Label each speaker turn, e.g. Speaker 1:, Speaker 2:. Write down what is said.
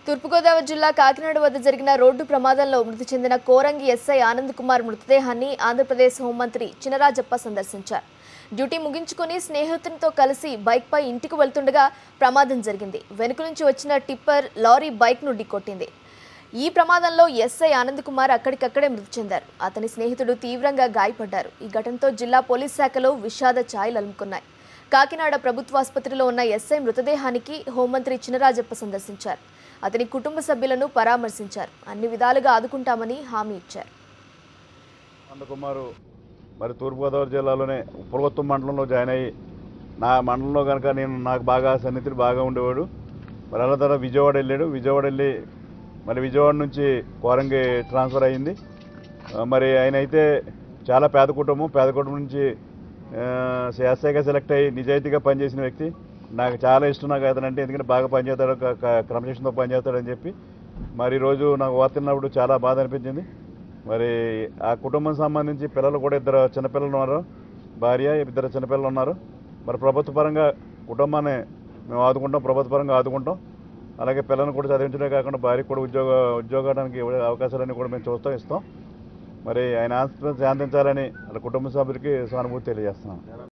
Speaker 1: తూర్పుగోదావరి జిల్లా కాకినాడ వద్ద జరిగిన రోడ్డు ప్రమాదంలో మృతి చెందిన కోరంగి ఎస్ఐ ఆనంద్ కుమార్ మృతదేహాన్ని ఆంధ్రప్రదేశ్ హోంమంత్రి చినరాజప్ప సందర్శించారు డ్యూటీ ముగించుకుని స్నేహితునితో కలిసి బైక్పై ఇంటికి వెళ్తుండగా ప్రమాదం జరిగింది వెనుక నుంచి వచ్చిన టిప్పర్ లారీ బైక్ను ఢీకొట్టింది ఈ ప్రమాదంలో ఎస్ఐ ఆనంద్ కుమార్ అక్కడికక్కడే మృతి చెందారు అతని స్నేహితుడు తీవ్రంగా గాయపడ్డారు ఈ ఘటనతో జిల్లా పోలీస్ శాఖలో విషాద ఛాయలు అలుముకున్నాయి కాకినాడ ప్రభుత్వ ఆసుపత్రిలో ఉన్న ఎస్ఐ మృతదేహానికి హోంమంత్రి చినరాజప్ప సందర్శించారు అతని కుటుంబ సభ్యులను పరామర్శించారు అన్ని విధాలుగా ఆదుకుంటామని హామీ ఇచ్చారు
Speaker 2: అనంతకుమారు మరి తూర్పుగోదావరి జిల్లాలోనే ఉప్పలగొత్తం మండలంలో జాయిన్ అయ్యి నా మండలంలో కనుక నేను నాకు బాగా సన్నిహితుడు బాగా ఉండేవాడు మరి అలా తర్వాత విజయవాడ వెళ్ళాడు విజయవాడ వెళ్ళి మరి విజయవాడ నుంచి కోరంగి ట్రాన్స్ఫర్ అయ్యింది ఆ, మరి ఆయన అయితే చాలా పేద కుటుంబం పేద కుటుంబం నుంచి ఎస్ఐగా సెలెక్ట్ అయ్యి నిజాయితీగా పనిచేసిన వ్యక్తి నాకు చాలా ఇష్టం నాకు అతను అంటే ఎందుకంటే బాగా పనిచేస్తాడు క- క- క్రమశిక్షణతో పనిచేస్తాడని చెప్పి మరి ఈరోజు నాకు వార్తిన్నప్పుడు చాలా బాధ అనిపించింది మరి ఆ కుటుంబం సంబంధించి పిల్లలు కూడా ఇద్దరు చిన్నపిల్లలు ఉన్నారు భార్య ఇద్దరు చిన్నపిల్లలు ఉన్నారు మరి ప్రభుత్వ పరంగా కుటుంబాన్ని మేము ఆదుకుంటాం ప్రభుత్వ పరంగా ఆదుకుంటాం అలాగే పిల్లల్ని కూడా చదివించడమే కాకుండా భార్యకు కూడా ఉద్యోగ ఉద్యోగానికి ఇవ్వడే అవకాశాలన్నీ కూడా మేము చూస్తాం ఇస్తాం మరి ఆయన ఆస్తి శాంతించాలని వాళ్ళ కుటుంబ సభ్యులకి సానుభూతి తెలియజేస్తున్నాం